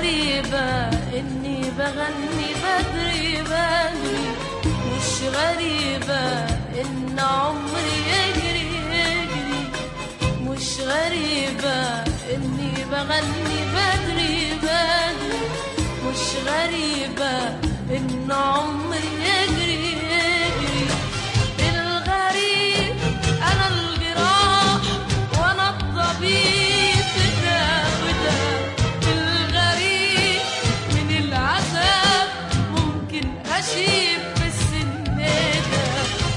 غريبة إني بغني بدري بدري مش غريبة إن عمري يجري يجري مش غريبة إني بغني بدري بدري مش غريبة إن عمري يجري يجري الغريب أنا الجراح وأنا الطبيب ده وده الغريب من العذاب ممكن أشيب في السن ده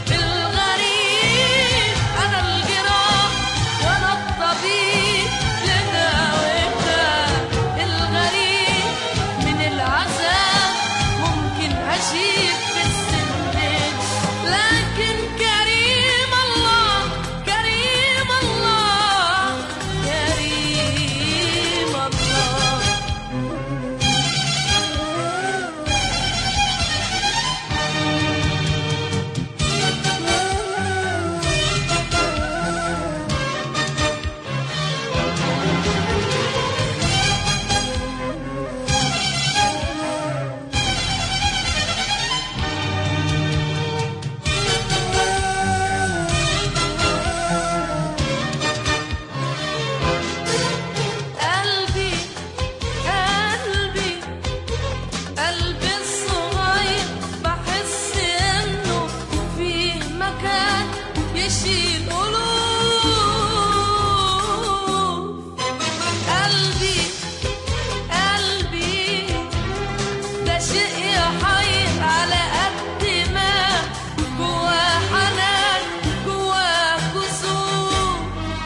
الغريب أنا الجراح وأنا الطبيب ده وده الغريب من العذاب ممكن أشيب في السن لكن كريم الله كريم الله كريم الله قلبي قلبي قلبي الصغير بحس انه فيه مكان يشيل قلوب قلبي قلبي ده شيء يحير على قد ما جواه حنان جواه كسوف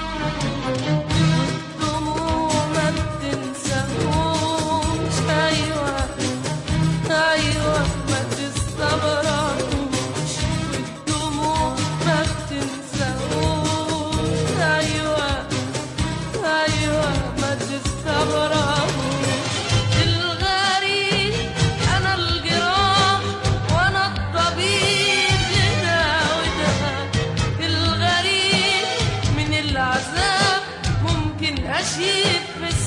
دموع ما بتنساهوش أيوة أيوة ما تستغربوش الدموع ما بتنساهوش أيوة أيوة ما تستغربوش الغريب أنا الجراح وأنا الطبيب ده وده الغريب من العذاب ممكن أشيد في